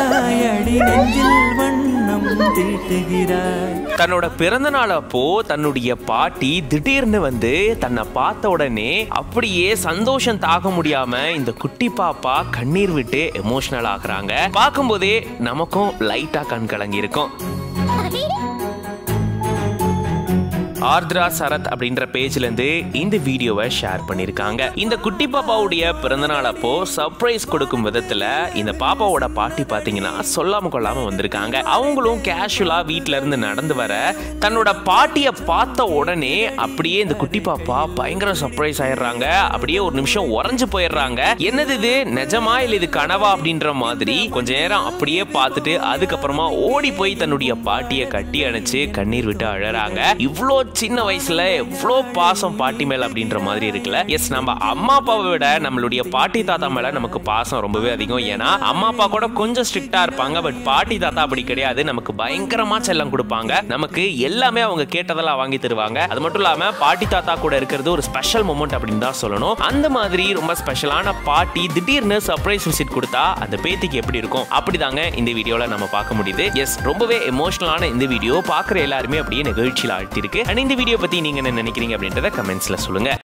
தீட்டுகிறாய் அடி நெஞ்சில் வண்ணம் தீட்டுகிறாய் தன்னோட பிறந்த நாள் அப்போ தன்னுடைய பாட்டி திடீர்னு வந்து தன்னை பார்த்த உடனே அப்படியே சந்தோஷம் தாங்க முடியாம இந்த குட்டி பாப்பா கண்ணீர் விட்டு எமோஷனல் ஆகுறாங்க பார்க்கும்போதே நமக்கும் லைட்டா கண் கலங்கி இருக்கும் ஆர்த்ரா சரத் அப்படின்ற பேஜ்ல இருந்து இந்த வீடியோவை ஷேர் பண்ணிருக்காங்க இந்த குட்டி பாப்பாவுடைய பிறந்தநாள் அப்போ சர்ப்ரைஸ் கொடுக்கும் விதத்துல இந்த பாப்பாவோட பாட்டி பாத்தீங்கன்னா சொல்லாம கொள்ளாம வந்திருக்காங்க அவங்களும் கேஷுவலா வீட்ல இருந்து நடந்து வர தன்னோட பாட்டிய பார்த்த உடனே அப்படியே இந்த குட்டி பாப்பா பயங்கர சர்ப்ரைஸ் ஆயிடுறாங்க அப்படியே ஒரு நிமிஷம் உறைஞ்சு போயிடுறாங்க என்னது இது நிஜமா இல்ல இது கனவா அப்படின்ற மாதிரி கொஞ்ச நேரம் அப்படியே பார்த்துட்டு அதுக்கப்புறமா ஓடி போய் தன்னுடைய பாட்டியை கட்டி அணைச்சு கண்ணீர் விட்டு அழறாங்க இவ்வளோ சின்ன வயசுல எவ்வளோ பாசம் பாட்டி மேல அப்படின்ற மாதிரி இருக்குல்ல எஸ் நம்ம அம்மா அப்பாவை விட நம்மளுடைய பாட்டி தாத்தா மேல நமக்கு பாசம் ரொம்பவே அதிகம் ஏன்னா அம்மா அப்பா கூட கொஞ்சம் ஸ்ட்ரிக்டா இருப்பாங்க பட் பாட்டி தாத்தா அப்படி கிடையாது நமக்கு பயங்கரமா செல்லம் கொடுப்பாங்க நமக்கு எல்லாமே அவங்க கேட்டதெல்லாம் வாங்கி தருவாங்க அது மட்டும் இல்லாம பாட்டி தாத்தா கூட இருக்கிறது ஒரு ஸ்பெஷல் மூமெண்ட் அப்படின்னு தான் சொல்லணும் அந்த மாதிரி ரொம்ப ஸ்பெஷலான பாட்டி திடீர்னு சர்ப்ரைஸ் விசிட் கொடுத்தா அந்த பேத்திக்கு எப்படி இருக்கும் அப்படிதாங்க இந்த வீடியோல நம்ம பார்க்க முடியுது எஸ் ரொம்பவே எமோஷனலான இந்த வீடியோ பார்க்குற எல்லாருமே அப்படியே நிகழ்ச்சியில் ஆழ்த்திருக்கு அண்ட் இந்த வீடியோ பத்தி நீங்க என்ன நினைக்கிறீங்க அப்படின்றத கமெண்ட்ஸ்ல சொல்லுங்க